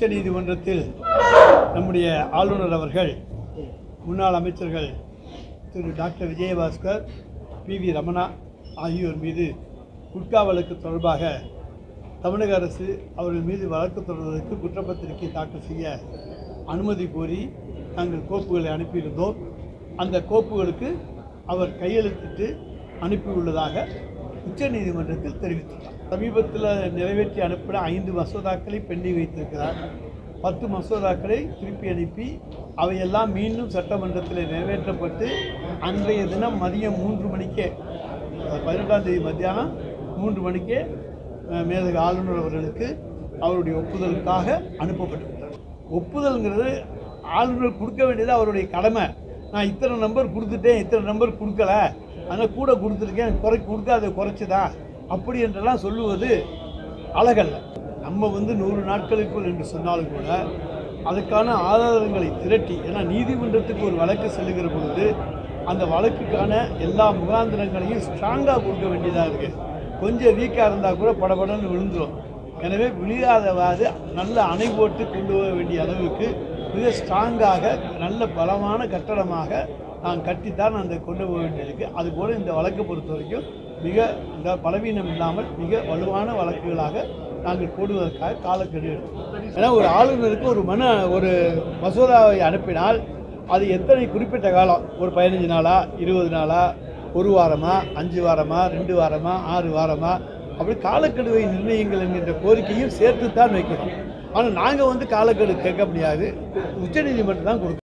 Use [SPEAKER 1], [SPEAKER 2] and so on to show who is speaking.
[SPEAKER 1] உச்சநீதிமன்றத்தில் நம்முடைய ஆளுநர் அவர்கள் முன்னாள் அமைச்சர்கள் திரு doctor Vijayabaskar P V Ramana ஆகியோர் மீது குட்கா வழக்கு தொடர்பாக தமிழக அரசு அவர்கள் மீது வழக்கு தொடர்வதற்கு குற்றப்பத்திரிகை தாக்கல் செய்ய அனுமதி கோரி நாங்கள் கோப்புகளை அனுப்பியிருந்தோம் அந்த கோப்புகளுக்கு அவர் கையெழுத்திட்டு அனுப்பியுள்ளதாக உச்சநீதிமன்றத்தில் தெரிவித்துள்ளார் சமீபத்தில் நிறைவேற்றி அனுப்பின ஐந்து மசோதாக்களை பெண்டிங் வைத்திருக்கிறார் பத்து மசோதாக்களை திருப்பி அனுப்பி அவையெல்லாம் மீண்டும் சட்டமன்றத்தில் நிறைவேற்றப்பட்டு அன்றைய தினம் மதியம் மூன்று மணிக்கே பதினெட்டாம் தேதி மத்தியானம் மூன்று மணிக்கே அஹ், மேதகு ஆளுநர் அவர்களுக்கு அவருடைய ஒப்புதலுக்காக அனுப்பப்பட்டிருக்கிறது ஒப்புதல்ங்கிறது ஆளுநர் கொடுக்க வேண்டியது அவருடைய கடமை நான் இத்தனை நம்பர் கொடுத்துட்டேன் இத்தனை நம்பர் கொடுக்கல அதனால் கூட கொடுத்துருக்கேன் குறை கொடுக்காத குறைச்சதா அப்படி என்றெல்லாம் சொல்லுவது அழகல்ல நம்ம வந்து நூறு நாட்களுக்குள் என்று சொன்னாலும் கூட அதுக்கான ஆதாரங்களை திரட்டி ஏன்னா நீதிமன்றத்துக்கு ஒரு வழக்கு செல்லுகிற பொழுது அந்த வழக்குக்கான எல்லா முகாந்திரங்களையும் ஸ்ட்ராங்காக கொடுக்க வேண்டியதாக இருக்குது கொஞ்சம் வீக்காக இருந்தால் கூட படபடன்னு விழுந்துரும் எனவே விழியாதவாறு நல்ல அணை போட்டு கொண்டு போக வேண்டிய அளவுக்கு மிக ஸ்ட்ராங்காக நல்ல பலமான கட்டடமாக நான் கட்டித்தான் அந்த கொண்டு போக வேண்டியிருக்கு அதுபோல் இந்த வழக்கை பொறுத்த வரைக்கும் மிக இந்த பலவீனம் இல்லாமல் மிக வலுவான வழக்குகளாக நாங்கள் போடுவதற்காக காலக்கெடு எடுத்தோம் ஏன்னா ஒரு ஆளுநருக்கு ஒரு மனு ஒரு மசோதாவை அனுப்பினால் அது எத்தனை குறிப்பிட்ட காலம் ஒரு பதினஞ்சு நாளா இருபது நாளா ஒரு வாரமா அஞ்சு வாரமா ரெண்டு வாரமா ஆறு வாரமா அப்படி காலக்கெடுவை நிர்ணயங்கள் என்கின்ற கோரிக்கையும் சேர்த்து தான் வைக்கிறோம் ஆனால் நாங்கள் வந்து காலக்கெடு கேட்க முடியாது உச்சநீதிமன்றம் தான் கொடுக்கும்